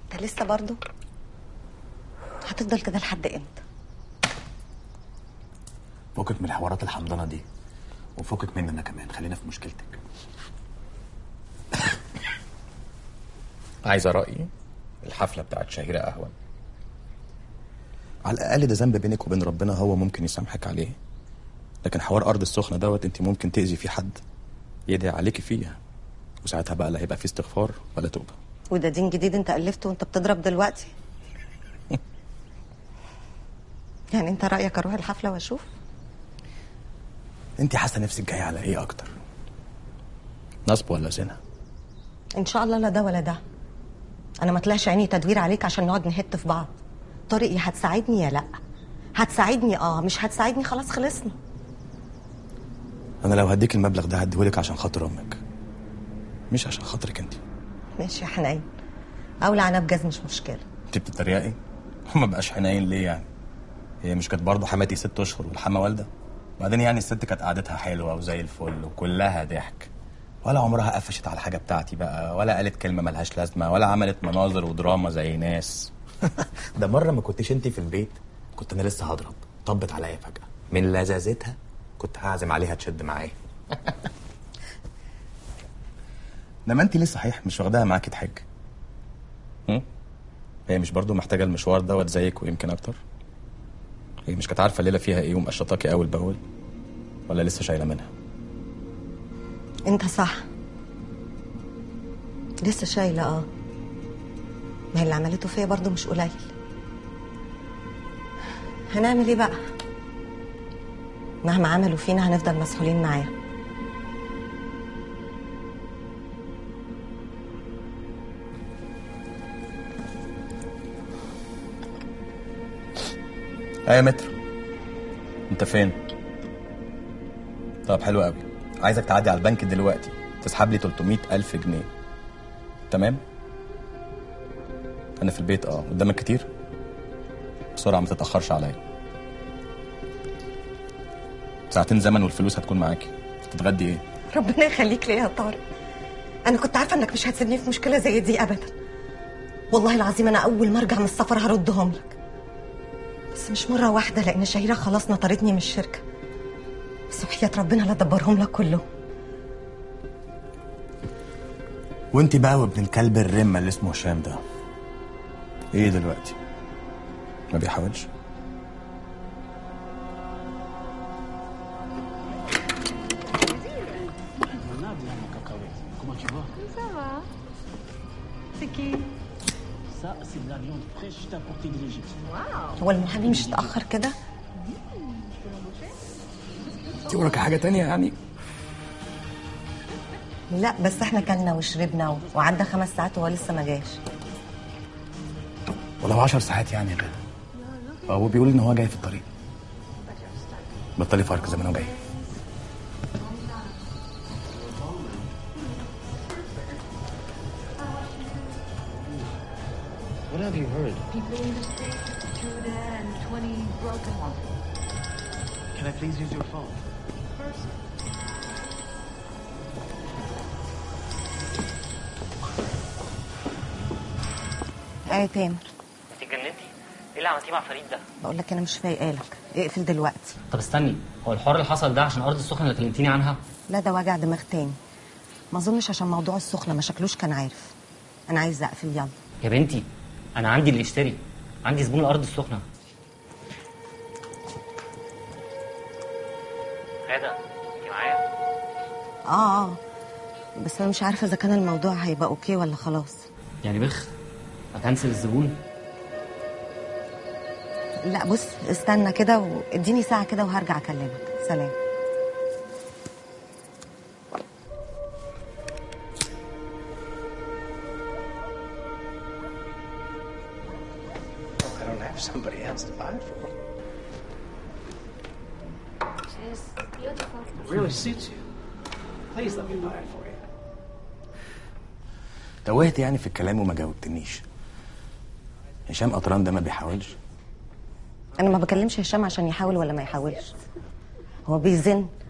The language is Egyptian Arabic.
انت لسه برضو هتفضل كده لحد امتى فكك من الحوارات الحمضانه دي وفكك مني انا كمان خلينا في مشكلتك عايزه رايي الحفله بتاعت شهيره اهون على الاقل ده ذنب بينك وبين ربنا هو ممكن يسامحك عليه لكن حوار ارض السخنه دوت انت ممكن تاذي فيه حد يدعي عليكي فيها وساعتها بقى لا هيبقى فيه استغفار ولا توبه وده دين جديد انت الفته وانت بتضرب دلوقتي يعني انت رايك اروح الحفله واشوف انت حاسه نفسك جايه على ايه اكتر نصب ولا زنا ان شاء الله لا ده ولا ده انا ما طلعش عيني تدوير عليك عشان نقعد نهت في بعض طارق يا هتساعدني يا لا هتساعدني اه مش هتساعدني خلاص خلصنا انا لو هديك المبلغ ده هديهولك عشان خاطر امك مش عشان خاطرك انت ماشي يا حنين اولى عنب جاز مش مشكله انت بتتريقي ما بقاش حنين ليه يعني هي مش كانت برضه حماتي ست اشهر والحما والده بعدين يعني الست كانت قعدتها حلوه وزي الفل وكلها ضحك ولا عمرها قفشت على الحاجه بتاعتي بقى ولا قالت كلمه ملهاش لازمه ولا عملت مناظر ودراما زي ناس ده مره ما كنتش انت في البيت كنت انا لسه هضرب طبت عليا فجاه من لذاذتها كنت هعزم عليها تشد معايا انما انت ليه صحيح مش واخداها معاكي تحج هم؟ هي مش برضو محتاجه المشوار دوت زيك ويمكن اكتر هي مش كانت عارفه الليله فيها ايه ومقشطاكي اول باول ولا لسه شايله منها انت صح لسه شايله اه ما هي اللي عملته فيا برضه مش قليل هنعمل ايه بقى مهما عملوا فينا هنفضل مسحولين معاه ايه يا متر انت فين طب حلو قوي عايزك تعدي على البنك دلوقتي تسحب لي 300 الف جنيه تمام انا في البيت اه قدامك كتير بسرعه ما تتاخرش عليا ساعتين زمن والفلوس هتكون معاكي تتغدي ايه ربنا يخليك ليا يا طارق انا كنت عارفه انك مش هتسيبني في مشكله زي دي ابدا والله العظيم انا اول ما ارجع من السفر هردهم لك بس مش مره واحده لان شهيره خلاص نطرتني من الشركه بس وحياه ربنا لا دبرهم لك كلهم وانت بقى وابن الكلب الرمه اللي اسمه هشام ده ايه دلوقتي ما بيحاولش Comment tu vas Ça va. C'est qui Ça, c'est de la viande fraîche juste apportée de l'Égypte. هو المحامي مش اتاخر كده انت وراك حاجه تانية يعني لا بس احنا كلنا وشربنا و- وعدى خمس ساعات وهو لسه ما جاش ولو 10 ساعات يعني يا غدا هو بيقول ان هو جاي في الطريق بطلي فرق زي ما هو جاي What have you heard? People in the street, two dead and 20 broken. Can I please use your phone? ايه تامر انت اتجننتي؟ ايه اللي عملتيه مع فريد ده؟ بقول لك انا مش فايقه لك اقفل دلوقتي طب استني هو الحوار اللي حصل ده عشان ارض السخنه اللي كلمتيني عنها؟ لا ده وجع دماغ تاني ما اظنش عشان موضوع السخنه ما شكلوش كان عارف انا عايزه اقفل يلا يا بنتي انا عندي اللي يشتري عندي زبون الارض السخنه غدا انت معايا؟ اه اه بس انا مش عارفه اذا كان الموضوع هيبقى اوكي ولا خلاص يعني بخ هتنسل الزبون لا بص استنى كده واديني ساعه كده وهرجع اكلمك سلام I don't have somebody else to buy it for. It's beautiful. It really suits you. Please let me buy it for you. توهت يعني في الكلام وما جاوبتنيش هشام قطران ده ما بيحاولش انا ما بكلمش هشام عشان يحاول ولا ما يحاولش هو بيزن